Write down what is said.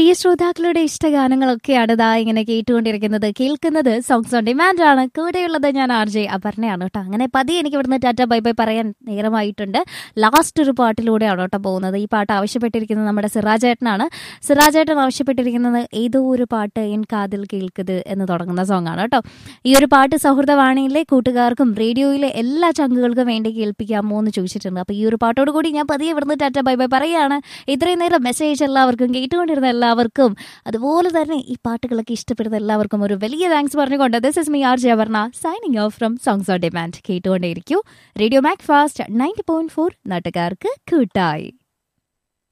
പ്രിയ ശ്രോതാക്കളുടെ ഇഷ്ടഗാനങ്ങളൊക്കെയാണ് ഇതാ ഇങ്ങനെ കേട്ടുകൊണ്ടിരിക്കുന്നത് കേൾക്കുന്നത് സോങ്സ് ഓൺ ഡിമാൻഡ് ആണ് കൂടെയുള്ളത് ഞാൻ ആർ ജെ അപർണയാണ് കേട്ടോ അങ്ങനെ പതി എനിക്ക് ഇവിടുന്ന് ടാറ്റ ബൈ ബൈ പറയാൻ നേരമായിട്ടുണ്ട് ലാസ്റ്റ് ഒരു പാട്ടിലൂടെയാണ് കേട്ടോ പോകുന്നത് ഈ പാട്ട് ആവശ്യപ്പെട്ടിരിക്കുന്നത് നമ്മുടെ സിറാജേട്ടനാണ് സിറാജേട്ടൻ ആവശ്യപ്പെട്ടിരിക്കുന്നത് ഏതോ ഒരു പാട്ട് എൻ കാതിൽ കേൾക്കത് എന്ന് തുടങ്ങുന്ന സോങ് ആണ് കേട്ടോ ഈ ഒരു പാട്ട് സൗഹൃദവാണിയിലെ കൂട്ടുകാർക്കും റേഡിയോയിലെ എല്ലാ ചങ്കുകൾക്കും വേണ്ടി കേൾപ്പിക്കാമോ എന്ന് ചോദിച്ചിട്ടുണ്ട് അപ്പോൾ ഈ ഒരു പാട്ടോട് കൂടി ഞാൻ പതിയെ ഇവിടുന്ന് ടാറ്റ ബൈ ബൈ പറയുകയാണ് ഇത്രയും നേരം മെസ്സേജ് എല്ലാവർക്കും കേട്ടുകൊണ്ടിരുന്ന എല്ലാവർക്കും അതുപോലെ തന്നെ ഈ പാട്ടുകളൊക്കെ ഇഷ്ടപ്പെടുന്ന എല്ലാവർക്കും ഒരു വലിയ താങ്ക്സ് പറഞ്ഞുകൊണ്ട് this is me R Javarna signing off from songs on demand കേട്ടുകൊണ്ടേയിരിക്കൂ radio Mac Fast ninety point four നാട്ടുകാർക്ക് കൂട്ടായി